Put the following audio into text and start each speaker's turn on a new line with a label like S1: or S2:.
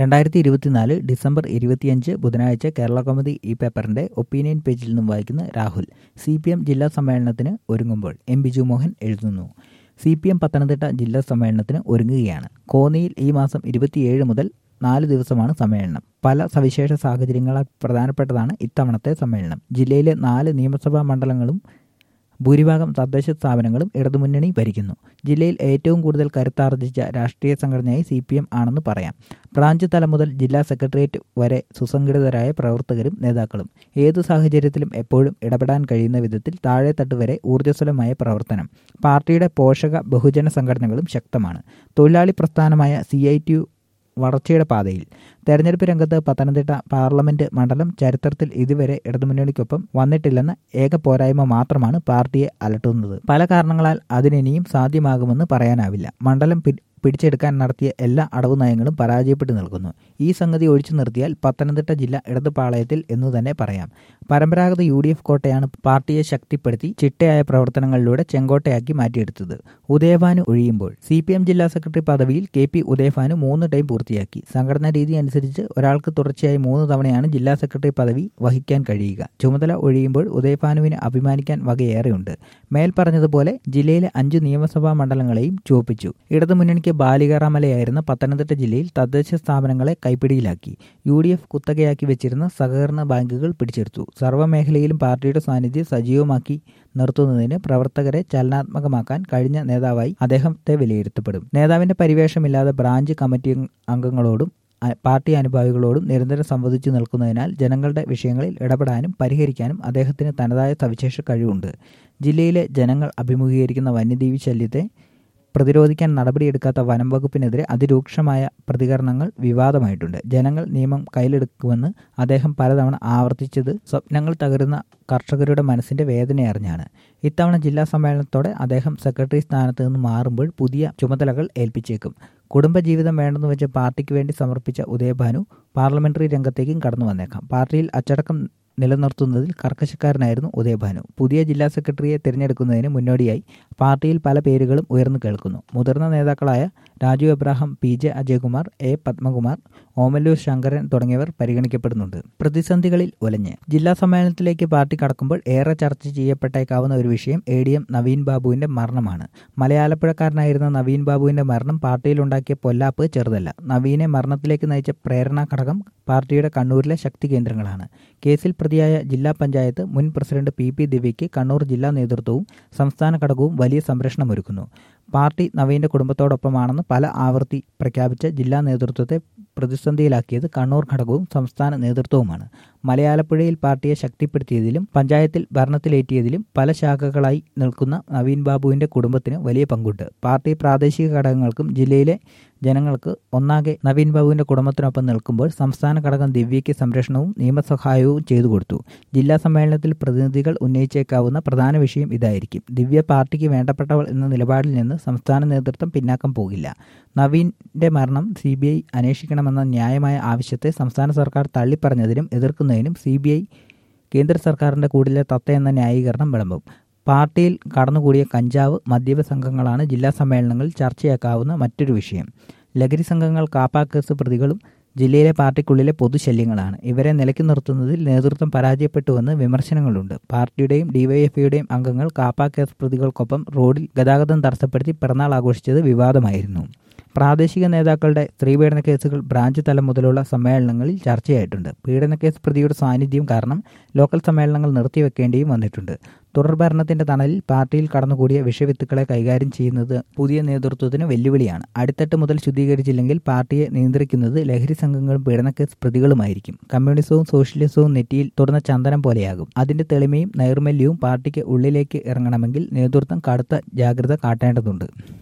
S1: രണ്ടായിരത്തി ഇരുപത്തിനാല് ഡിസംബർ ഇരുപത്തിയഞ്ച് ബുധനാഴ്ച കേരള കൗമുദി ഈ പേപ്പറിന്റെ ഒപ്പീനിയൻ പേജിൽ നിന്നും വായിക്കുന്ന രാഹുൽ സി പി എം ജില്ലാ സമ്മേളനത്തിന് ഒരുങ്ങുമ്പോൾ എം ബിജു മോഹൻ എഴുതുന്നു സി പി എം പത്തനംതിട്ട ജില്ലാ സമ്മേളനത്തിന് ഒരുങ്ങുകയാണ് കോന്നിയിൽ ഈ മാസം ഇരുപത്തിയേഴ് മുതൽ നാല് ദിവസമാണ് സമ്മേളനം പല സവിശേഷ സാഹചര്യങ്ങളാൽ പ്രധാനപ്പെട്ടതാണ് ഇത്തവണത്തെ സമ്മേളനം ജില്ലയിലെ നാല് നിയമസഭാ മണ്ഡലങ്ങളും ഭൂരിഭാഗം തദ്ദേശ സ്ഥാപനങ്ങളും ഇടതുമുന്നണി ഭരിക്കുന്നു ജില്ലയിൽ ഏറ്റവും കൂടുതൽ കരുത്താർജിച്ച രാഷ്ട്രീയ സംഘടനയായി സി പി എം ആണെന്ന് പറയാം ബ്രാഞ്ച് തലം മുതൽ ജില്ലാ സെക്രട്ടേറിയറ്റ് വരെ സുസംഘടിതരായ പ്രവർത്തകരും നേതാക്കളും ഏതു സാഹചര്യത്തിലും എപ്പോഴും ഇടപെടാൻ കഴിയുന്ന വിധത്തിൽ താഴെത്തട്ട് വരെ ഊർജ്ജസ്വലമായ പ്രവർത്തനം പാർട്ടിയുടെ പോഷക ബഹുജന സംഘടനകളും ശക്തമാണ് തൊഴിലാളി പ്രസ്ഥാനമായ സി ഐ ടി യു വളർച്ചയുടെ പാതയിൽ തെരഞ്ഞെടുപ്പ് രംഗത്ത് പത്തനംതിട്ട പാർലമെന്റ് മണ്ഡലം ചരിത്രത്തിൽ ഇതുവരെ ഇടതുമുന്നണിക്കൊപ്പം വന്നിട്ടില്ലെന്ന ഏക പോരായ്മ മാത്രമാണ് പാർട്ടിയെ അലട്ടുന്നത് പല കാരണങ്ങളാൽ അതിനിനിയും സാധ്യമാകുമെന്ന് പറയാനാവില്ല മണ്ഡലം പിടിച്ചെടുക്കാൻ നടത്തിയ എല്ലാ അടവ് നയങ്ങളും പരാജയപ്പെട്ടു നിൽക്കുന്നു ഈ സംഗതി ഒഴിച്ചു നിർത്തിയാൽ പത്തനംതിട്ട ജില്ല ഇടതുപാളയത്തിൽ എന്നു തന്നെ പറയാം പരമ്പരാഗത യു ഡി എഫ് കോട്ടയാണ് പാർട്ടിയെ ശക്തിപ്പെടുത്തി ചിട്ടയായ പ്രവർത്തനങ്ങളിലൂടെ ചെങ്കോട്ടയാക്കി മാറ്റിയെടുത്തത് ഉദയഭാനു ഒഴിയുമ്പോൾ സി പി എം ജില്ലാ സെക്രട്ടറി പദവിയിൽ കെ പി ഉദയഭാനു മൂന്ന് ടൈം പൂർത്തിയാക്കി സംഘടനാ രീതി അനുസരിച്ച് ഒരാൾക്ക് തുടർച്ചയായി മൂന്ന് തവണയാണ് ജില്ലാ സെക്രട്ടറി പദവി വഹിക്കാൻ കഴിയുക ചുമതല ഒഴിയുമ്പോൾ ഉദയഭാനുവിന് അഭിമാനിക്കാൻ വകയേറെയുണ്ട് മേൽ പറഞ്ഞതുപോലെ ജില്ലയിലെ അഞ്ച് നിയമസഭാ മണ്ഡലങ്ങളെയും ചുവപ്പിച്ചു ഇടതുമുന്നണിക്ക് ബാലികാറാമലയായിരുന്ന പത്തനംതിട്ട ജില്ലയിൽ തദ്ദേശ സ്ഥാപനങ്ങളെ കൈപ്പിടിയിലാക്കി യു ഡി എഫ് കുത്തകയാക്കി വെച്ചിരുന്ന സഹകരണ ബാങ്കുകൾ പിടിച്ചെടുത്തു സർവ്വമേഖലയിലും പാർട്ടിയുടെ സാന്നിധ്യം സജീവമാക്കി നിർത്തുന്നതിന് പ്രവർത്തകരെ ചലനാത്മകമാക്കാൻ കഴിഞ്ഞ നേതാവായി അദ്ദേഹത്തെ വിലയിരുത്തപ്പെടും നേതാവിന്റെ പരിവേഷമില്ലാതെ ബ്രാഞ്ച് കമ്മിറ്റി അംഗങ്ങളോടും പാർട്ടി അനുഭാവികളോടും നിരന്തരം സംവദിച്ചു നിൽക്കുന്നതിനാൽ ജനങ്ങളുടെ വിഷയങ്ങളിൽ ഇടപെടാനും പരിഹരിക്കാനും അദ്ദേഹത്തിന് തനതായ സവിശേഷ കഴിവുണ്ട് ജില്ലയിലെ ജനങ്ങൾ അഭിമുഖീകരിക്കുന്ന വന്യജീവി ശല്യത്തെ പ്രതിരോധിക്കാൻ നടപടിയെടുക്കാത്ത വനം വകുപ്പിനെതിരെ അതിരൂക്ഷമായ പ്രതികരണങ്ങൾ വിവാദമായിട്ടുണ്ട് ജനങ്ങൾ നിയമം കയ്യിലെടുക്കുമെന്ന് അദ്ദേഹം പലതവണ ആവർത്തിച്ചത് സ്വപ്നങ്ങൾ തകരുന്ന കർഷകരുടെ മനസ്സിന്റെ വേദന അറിഞ്ഞാണ് ഇത്തവണ ജില്ലാ സമ്മേളനത്തോടെ അദ്ദേഹം സെക്രട്ടറി സ്ഥാനത്ത് നിന്ന് മാറുമ്പോൾ പുതിയ ചുമതലകൾ ഏൽപ്പിച്ചേക്കും കുടുംബജീവിതം വേണ്ടെന്ന് വെച്ച് പാർട്ടിക്ക് വേണ്ടി സമർപ്പിച്ച ഉദയഭാനു പാർലമെന്ററി രംഗത്തേക്കും കടന്നു വന്നേക്കാം പാർട്ടിയിൽ അച്ചടക്കം നിലനിർത്തുന്നതിൽ കർക്കശക്കാരനായിരുന്നു ഉദയഭാനു പുതിയ ജില്ലാ സെക്രട്ടറിയെ തിരഞ്ഞെടുക്കുന്നതിന് മുന്നോടിയായി പാർട്ടിയിൽ പല പേരുകളും ഉയർന്നു കേൾക്കുന്നു മുതിർന്ന നേതാക്കളായ Raju Abraham P J Ajayakumar A Padmakumar Omallur Sankaran തുടങ്ങിയവർ പരിഗണിക്കപ്പെടുന്നുണ്ട് പ്രതിസന്ധികളിൽ ഉലഞ്ഞ് ജില്ലാ സമ്മേളനത്തിലേക്ക് പാർട്ടി കടക്കുമ്പോൾ ഏറെ ചർച്ച ചെയ്യപ്പെട്ടേക്കാവുന്ന ഒരു വിഷയം എ ഡി എം നവീൻ ബാബുവിന്റെ മരണമാണ് മലയാളപ്പുഴക്കാരനായിരുന്ന നവീൻ ബാബുവിന്റെ മരണം പാർട്ടിയിലുണ്ടാക്കിയ പൊല്ലാപ്പ് ചെറുതല്ല നവീനെ മരണത്തിലേക്ക് നയിച്ച പ്രേരണാ ഘടകം പാർട്ടിയുടെ കണ്ണൂരിലെ ശക്തി കേന്ദ്രങ്ങളാണ് കേസിൽ പ്രതിയായ ജില്ലാ പഞ്ചായത്ത് മുൻ പ്രസിഡന്റ് പി പി ദിവ്യയ്ക്ക് കണ്ണൂർ ജില്ലാ നേതൃത്വവും സംസ്ഥാന ഘടകവും വലിയ സംരക്ഷണമൊരുക്കുന്നു പാർട്ടി നവീന്റെ കുടുംബത്തോടൊപ്പമാണെന്ന് പല ആവർത്തി പ്രഖ്യാപിച്ച ജില്ലാ നേതൃത്വത്തെ പ്രതിസന്ധിയിലാക്കിയത് കണ്ണൂർ ഘടകവും സംസ്ഥാന നേതൃത്വവുമാണ് മലയാളപ്പുഴയിൽ പാർട്ടിയെ ശക്തിപ്പെടുത്തിയതിലും പഞ്ചായത്തിൽ ഭരണത്തിലേറ്റിയതിലും പല ശാഖകളായി നിൽക്കുന്ന നവീൻ ബാബുവിന്റെ കുടുംബത്തിന് വലിയ പങ്കുണ്ട് പാർട്ടി പ്രാദേശിക ഘടകങ്ങൾക്കും ജില്ലയിലെ ജനങ്ങൾക്ക് ഒന്നാകെ നവീൻ ബാബുവിന്റെ കുടുംബത്തിനൊപ്പം നിൽക്കുമ്പോൾ സംസ്ഥാന ഘടകം ദിവ്യയ്ക്ക് സംരക്ഷണവും നിയമസഹായവും ചെയ്തു കൊടുത്തു ജില്ലാ സമ്മേളനത്തിൽ പ്രതിനിധികൾ ഉന്നയിച്ചേക്കാവുന്ന പ്രധാന വിഷയം ഇതായിരിക്കും ദിവ്യ പാർട്ടിക്ക് വേണ്ടപ്പെട്ടവൾ എന്ന നിലപാടിൽ നിന്ന് സംസ്ഥാന നേതൃത്വം പിന്നാക്കം പോകില്ല നവീന്റെ മരണം സി ബി ഐ അന്വേഷിക്കണമെന്ന ന്യായമായ ആവശ്യത്തെ സംസ്ഥാന സർക്കാർ തള്ളിപ്പറഞ്ഞതിനും എതിർക്കുന്നതിനും സി ബി ഐ കേന്ദ്ര സർക്കാരിന്റെ കൂടിലെ തത്ത എന്ന ന്യായീകരണം വിളമ്പും പാർട്ടിയിൽ കടന്നുകൂടിയ കഞ്ചാവ് മദ്യപ സംഘങ്ങളാണ് ജില്ലാ സമ്മേളനങ്ങളിൽ ചർച്ചയാക്കാവുന്ന മറ്റൊരു വിഷയം ലഹരി സംഘങ്ങൾ കാപ്പാക്കേസ് പ്രതികളും ജില്ലയിലെ പാർട്ടിക്കുള്ളിലെ പൊതുശല്യങ്ങളാണ് ഇവരെ നിലയ്ക്ക് നിർത്തുന്നതിൽ നേതൃത്വം പരാജയപ്പെട്ടുവെന്ന് വിമർശനങ്ങളുണ്ട് പാർട്ടിയുടെയും ഡിവൈഎഫ്ഐയുടെയും അംഗങ്ങൾ കാപ്പാക്കേസ് പ്രതികൾക്കൊപ്പം റോഡിൽ ഗതാഗതം തടസ്സപ്പെടുത്തി പിറന്നാൾ ആഘോഷിച്ചത് വിവാദമായിരുന്നു പ്രാദേശിക നേതാക്കളുടെ സ്ത്രീപീഡന കേസുകൾ ബ്രാഞ്ച് തലം മുതലുള്ള സമ്മേളനങ്ങളിൽ ചർച്ചയായിട്ടുണ്ട് പീഡനക്കേസ് പ്രതിയുടെ സാന്നിധ്യം കാരണം ലോക്കൽ സമ്മേളനങ്ങൾ നിർത്തിവെക്കേണ്ടിയും വന്നിട്ടുണ്ട് തുടർഭരണത്തിന്റെ തണലിൽ പാർട്ടിയിൽ കടന്നുകൂടിയ വിഷവിത്തുക്കളെ കൈകാര്യം ചെയ്യുന്നത് പുതിയ നേതൃത്വത്തിന് വെല്ലുവിളിയാണ് അടിത്തട്ട് മുതൽ ശുദ്ധീകരിച്ചില്ലെങ്കിൽ പാർട്ടിയെ നിയന്ത്രിക്കുന്നത് ലഹരി സംഘങ്ങളും പീഡനക്കേസ് പ്രതികളുമായിരിക്കും കമ്മ്യൂണിസവും സോഷ്യലിസവും നെറ്റിയിൽ തുറന്ന ചന്ദനം പോലെയാകും അതിന്റെ തെളിമയും നൈർമല്യവും പാർട്ടിക്ക് ഉള്ളിലേക്ക് ഇറങ്ങണമെങ്കിൽ നേതൃത്വം കടുത്ത ജാഗ്രത കാട്ടേണ്ടതുണ്ട്